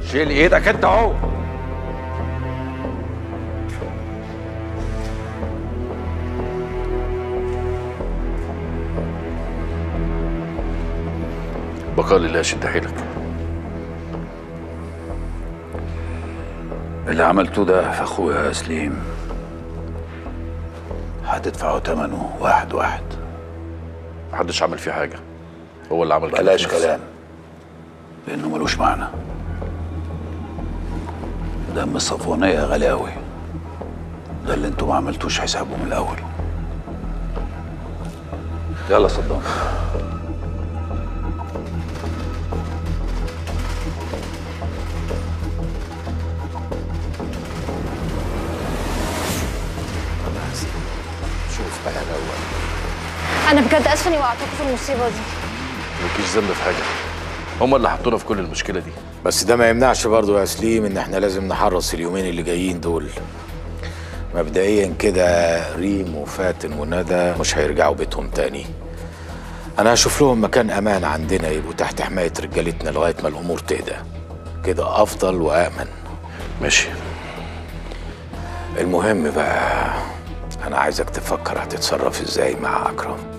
شيل ايدك انت اهو بقال الله شد حيلك اللي عملته ده في اخويا يا سليم هتدفعوا ثمنه واحد واحد محدش عمل فيه حاجه هو اللي عمل كده بلاش في نفسه. كلام لانه ملوش معنى دم الصفوانية غالي قوي ده اللي انتوا ما عملتوش حسابه من الاول يلا صدام شوف بقى الاول انا بجد اسفه اني وقعتكم في المصيبه دي مالكيش ذنب في حاجه هما اللي حطونا في كل المشكله دي بس ده ما يمنعش برضه يا سليم ان احنا لازم نحرص اليومين اللي جايين دول مبدئيا كده ريم وفاتن وندى مش هيرجعوا بيتهم تاني انا هشوف لهم مكان امان عندنا يبقوا تحت حمايه رجالتنا لغايه ما الامور تهدى كده افضل وامن ماشي المهم بقى انا عايزك تفكر هتتصرف ازاي مع اكرم